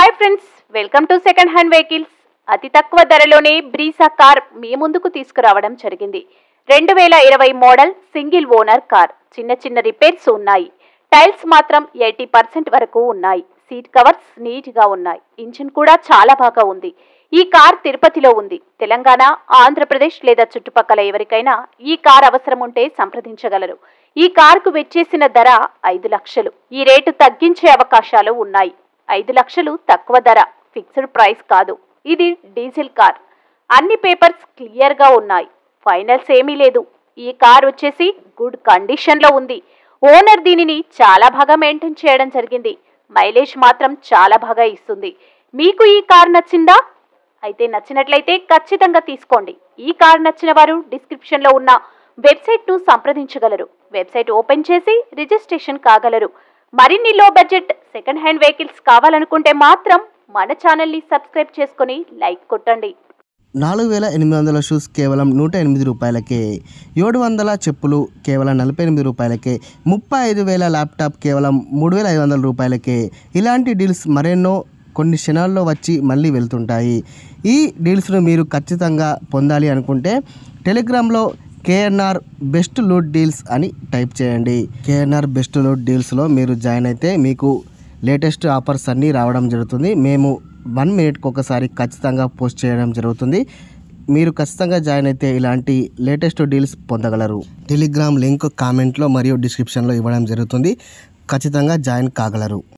hi friends welcome to second hand vehicles అతి తక్కువ ధరలోనే బ్రీసా car మీ ముందుకు తీసుకురావడం జరిగింది రెండు వేల ఇరవై మోడల్ సింగిల్ ఓనర్ కార్ చిన్న చిన్న రిపేర్స్ ఉన్నాయి టైల్స్ మాత్రం ఎయిటీ పర్సెంట్ వరకు ఉన్నాయి సీట్ కవర్స్ నీట్గా ఉన్నాయి ఇంజిన్ కూడా చాలా బాగా ఉంది ఈ కార్ తిరుపతిలో ఉంది తెలంగాణ ఆంధ్రప్రదేశ్ లేదా చుట్టుపక్కల ఎవరికైనా ఈ కార్ అవసరం ఉంటే సంప్రదించగలరు ఈ కారుకు వెచ్చేసిన ధర ఐదు లక్షలు ఈ రేటు తగ్గించే అవకాశాలు ఉన్నాయి ఐదు లక్షలు తక్కువ ధర ఫిక్స్డ్ ప్రైస్ కాదు ఇది డీజిల్ కార్ అన్ని పేపర్స్ క్లియర్గా ఉన్నాయి ఫైనల్స్ ఏమీ లేదు ఈ కార్ వచ్చేసి గుడ్ కండిషన్లో ఉంది ఓనర్ దీనిని చాలా బాగా మెయింటైన్ చేయడం జరిగింది మైలేజ్ మాత్రం చాలా బాగా ఇస్తుంది మీకు ఈ కార్ నచ్చిందా అయితే నచ్చినట్లయితే ఖచ్చితంగా తీసుకోండి ఈ కార్ నచ్చిన వారు డిస్క్రిప్షన్లో ఉన్న వెబ్సైట్ను సంప్రదించగలరు వెబ్సైట్ ఓపెన్ చేసి రిజిస్ట్రేషన్ కాగలరు మరిన్ని లో బడ్జెట్ సెకండ్ హ్యాండ్ వెహికల్స్ కావాలనుకుంటే మాత్రం మన ఛానల్ని సబ్స్క్రైబ్ చేసుకొని లైక్ కొట్టండి నాలుగు వేల ఎనిమిది వందల షూస్ కేవలం నూట ఎనిమిది రూపాయలకే ఏడు వందల చెప్పులు కేవలం నలభై ఎనిమిది రూపాయలకే ముప్పై ఐదు వేల ల్యాప్టాప్ కేవలం మూడు వేల ఐదు వందల రూపాయలకే ఇలాంటి డీల్స్ మరెన్నో కొన్ని క్షణాల్లో వచ్చి మళ్ళీ వెళ్తుంటాయి ఈ డీల్స్ను మీరు ఖచ్చితంగా పొందాలి అనుకుంటే టెలిగ్రామ్లో కేఎన్ఆర్ బెస్ట్ లూట్ డీల్స్ అని టైప్ చేయండి కేఎన్ఆర్ బెస్ట్ లూట్ డీల్స్లో మీరు జాయిన్ అయితే మీకు లేటెస్ట్ ఆఫర్స్ అన్నీ రావడం జరుగుతుంది మేము వన్ మినిట్కి ఒకసారి ఖచ్చితంగా పోస్ట్ చేయడం జరుగుతుంది మీరు ఖచ్చితంగా జాయిన్ అయితే ఇలాంటి లేటెస్ట్ డీల్స్ పొందగలరు టెలిగ్రామ్ లింక్ కామెంట్లో మరియు డిస్క్రిప్షన్లో ఇవ్వడం జరుగుతుంది ఖచ్చితంగా జాయిన్ కాగలరు